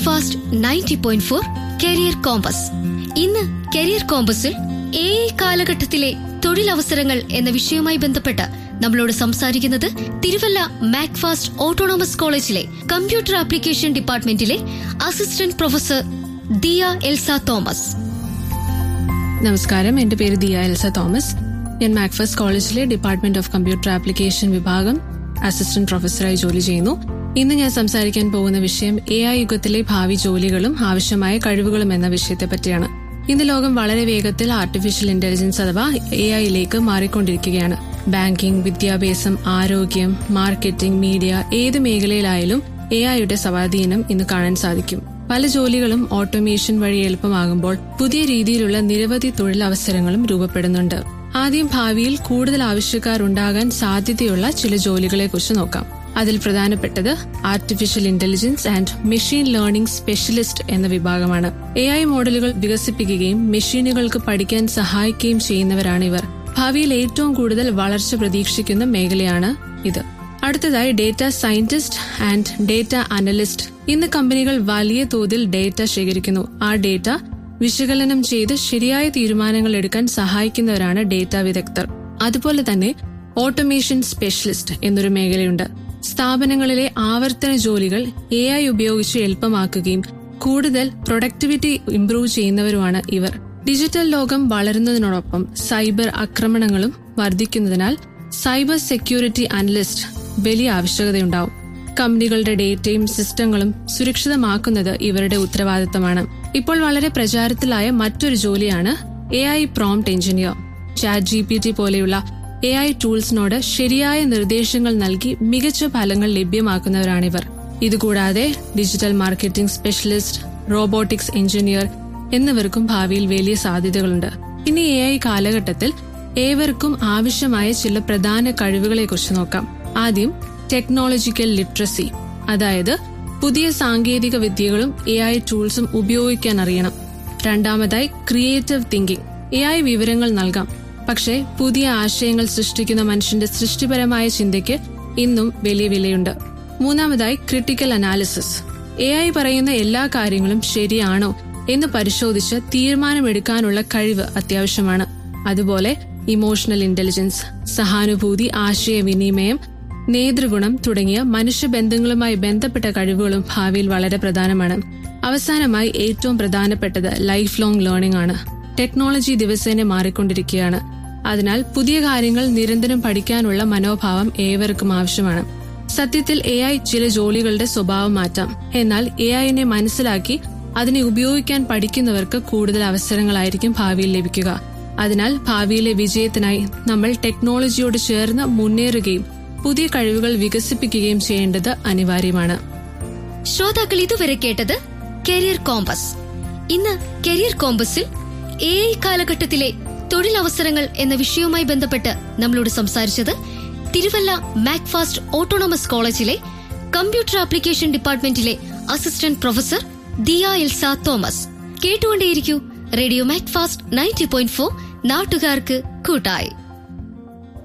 Macfast ninety point four career compass ഇന്ന് career കോമ്പസിൽ A കാലഘട്ടത്തിലെ തൊഴിലവസരങ്ങൾ എന്ന വിഷയവുമായി ബന്ധപ്പെട്ട് നമ്മളോട് സംസാരിക്കുന്നത് തിരുവല്ല മാക്ഫാസ്റ്റ് ഓട്ടോണോമസ് കോളേജിലെ കമ്പ്യൂട്ടർ ആപ്ലിക്കേഷൻ ഡിപ്പാർട്ട്മെന്റിലെ അസിസ്റ്റന്റ് പ്രൊഫസർ ദിയ എൽസ തോമസ് നമസ്കാരം എന്റെ പേര് ദിയ എൽസ തോമസ് ഞാൻ മാക്ഫസ് കോളേജിലെ ഡിപ്പാർട്ട്മെന്റ് ഓഫ് കമ്പ്യൂട്ടർ ആപ്ലിക്കേഷൻ വിഭാഗം അസിസ്റ്റന്റ് പ്രൊഫസറായി ജോലി ചെയ്യുന്നു ഇന്ന് ഞാൻ സംസാരിക്കാൻ പോകുന്ന വിഷയം എ ഐ യുഗത്തിലെ ഭാവി ജോലികളും ആവശ്യമായ കഴിവുകളും എന്ന വിഷയത്തെ പറ്റിയാണ് ഇന്ന് ലോകം വളരെ വേഗത്തിൽ ആർട്ടിഫിഷ്യൽ ഇന്റലിജൻസ് അഥവാ എ ഐയിലേക്ക് മാറിക്കൊണ്ടിരിക്കുകയാണ് ബാങ്കിംഗ് വിദ്യാഭ്യാസം ആരോഗ്യം മാർക്കറ്റിംഗ് മീഡിയ ഏത് മേഖലയിലായാലും എ ഐയുടെ സ്വാധീനം ഇന്ന് കാണാൻ സാധിക്കും പല ജോലികളും ഓട്ടോമേഷൻ വഴി എളുപ്പമാകുമ്പോൾ പുതിയ രീതിയിലുള്ള നിരവധി തൊഴിലവസരങ്ങളും രൂപപ്പെടുന്നുണ്ട് ആദ്യം ഭാവിയിൽ കൂടുതൽ ആവശ്യക്കാർ ഉണ്ടാകാൻ സാധ്യതയുള്ള ചില ജോലികളെ കുറിച്ച് നോക്കാം അതിൽ പ്രധാനപ്പെട്ടത് artificial intelligence and machine learning specialist എന്ന വിഭാഗമാണ് എ ഐ മോഡലുകൾ വികസിപ്പിക്കുകയും മെഷീനുകൾക്ക് പഠിക്കാൻ സഹായിക്കുകയും ചെയ്യുന്നവരാണ് ഇവർ ഭാവിയിൽ ഏറ്റവും കൂടുതൽ വളർച്ച പ്രതീക്ഷിക്കുന്ന മേഖലയാണ് ഇത് അടുത്തതായി data scientist and data analyst ഇന്ന് കമ്പനികൾ വലിയ തോതിൽ ഡേറ്റ ശേഖരിക്കുന്നു ആ ഡേറ്റ വിശകലനം ചെയ്ത് ശരിയായ തീരുമാനങ്ങൾ എടുക്കാൻ സഹായിക്കുന്നവരാണ് ഡേറ്റ വിദഗ്ധർ അതുപോലെ തന്നെ ഓട്ടോമേഷൻ സ്പെഷ്യലിസ്റ്റ് എന്നൊരു മേഖലയുണ്ട് സ്ഥാപനങ്ങളിലെ ആവർത്തന ജോലികൾ എ ഐ ഉപയോഗിച്ച് എളുപ്പമാക്കുകയും കൂടുതൽ പ്രൊഡക്ടിവിറ്റി ഇംപ്രൂവ് ചെയ്യുന്നവരുമാണ് ഇവർ ഡിജിറ്റൽ ലോകം വളരുന്നതിനോടൊപ്പം സൈബർ ആക്രമണങ്ങളും വർദ്ധിക്കുന്നതിനാൽ സൈബർ സെക്യൂരിറ്റി അനലിസ്റ്റ് വലിയ ആവശ്യകതയുണ്ടാവും കമ്പനികളുടെ ഡേറ്റയും സിസ്റ്റങ്ങളും സുരക്ഷിതമാക്കുന്നത് ഇവരുടെ ഉത്തരവാദിത്തമാണ് ഇപ്പോൾ വളരെ പ്രചാരത്തിലായ മറ്റൊരു ജോലിയാണ് A I prompt engineer chat G P T പോലെയുള്ള എ ഐ ടൂൾസിനോട് ശരിയായ നിർദ്ദേശങ്ങൾ നൽകി മികച്ച ഫലങ്ങൾ ലഭ്യമാക്കുന്നവരാണിവർ ഇതുകൂടാതെ digital marketing specialist robotics engineer എന്നിവർക്കും ഭാവിയിൽ വലിയ സാധ്യതകളുണ്ട് ഇനി എ ഐ കാലഘട്ടത്തിൽ ഏവർക്കും ആവശ്യമായ ചില പ്രധാന കഴിവുകളെ കുറിച്ച് നോക്കാം ആദ്യം ടെക്നോളജിക്കൽ ലിറ്ററസി അതായത് പുതിയ സാങ്കേതിക വിദ്യകളും എ ഐ ടൂൾസും ഉപയോഗിക്കാൻ അറിയണം രണ്ടാമതായി ക്രിയേറ്റീവ് തിങ്കിംഗ് എ ഐ വിവരങ്ങൾ നൽകാം പക്ഷേ പുതിയ ആശയങ്ങൾ സൃഷ്ടിക്കുന്ന മനുഷ്യന്റെ സൃഷ്ടിപരമായ ചിന്തയ്ക്ക് ഇന്നും വലിയ വിലയുണ്ട് മൂന്നാമതായി ക്രിട്ടിക്കൽ അനാലിസിസ് എ ഐ പറയുന്ന എല്ലാ കാര്യങ്ങളും ശരിയാണോ എന്ന് പരിശോധിച്ച് തീരുമാനമെടുക്കാനുള്ള കഴിവ് അത്യാവശ്യമാണ് അതുപോലെ ഇമോഷണൽ ഇന്റലിജൻസ് സഹാനുഭൂതി ആശയവിനിമയം നേതൃഗുണം തുടങ്ങിയ മനുഷ്യബന്ധങ്ങളുമായി ബന്ധപ്പെട്ട കഴിവുകളും ഭാവിയിൽ വളരെ പ്രധാനമാണ് അവസാനമായി ഏറ്റവും പ്രധാനപ്പെട്ടത് ലൈഫ് ലോങ് ലേണിംഗ് ആണ് ടെക്നോളജി ദിവസേന മാറിക്കൊണ്ടിരിക്കുകയാണ് അതിനാൽ പുതിയ കാര്യങ്ങൾ നിരന്തരം പഠിക്കാനുള്ള മനോഭാവം ഏവർക്കും ആവശ്യമാണ് സത്യത്തിൽ എ ഐ ചില ജോലികളുടെ സ്വഭാവം മാറ്റാം എന്നാൽ എ ഐനെ മനസ്സിലാക്കി അതിനെ ഉപയോഗിക്കാൻ പഠിക്കുന്നവർക്ക് കൂടുതൽ അവസരങ്ങളായിരിക്കും ഭാവിയിൽ ലഭിക്കുക അതിനാൽ ഭാവിയിലെ വിജയത്തിനായി നമ്മൾ ടെക്നോളജിയോട് ചേർന്ന് മുന്നേറുകയും പുതിയ കഴിവുകൾ വികസിപ്പിക്കുകയും ചെയ്യേണ്ടത് അനിവാര്യമാണ് ശ്രോതാക്കൾ ഇതുവരെ കേട്ടത് കരിയർ കോമ്പസ് ഇന്ന് കരിയർ കോമ്പസിൽ എ ഐ കാലഘട്ടത്തിലെ തൊഴിലവസരങ്ങൾ എന്ന വിഷയവുമായി ബന്ധപ്പെട്ട് നമ്മളോട് സംസാരിച്ചത് തിരുവല്ല മാക്ഫാസ്റ്റ് ഓട്ടോണോമസ് കോളേജിലെ കമ്പ്യൂട്ടർ ആപ്ലിക്കേഷൻ ഡിപ്പാർട്ട്മെന്റിലെ അസിസ്റ്റന്റ് പ്രൊഫസർ ദിയ എൽസ തോമസ് കേട്ടുകൊണ്ടേയിരിക്കൂ radio MACFAST ninety point four നാട്ടുകാർക്ക് കൂട്ടായി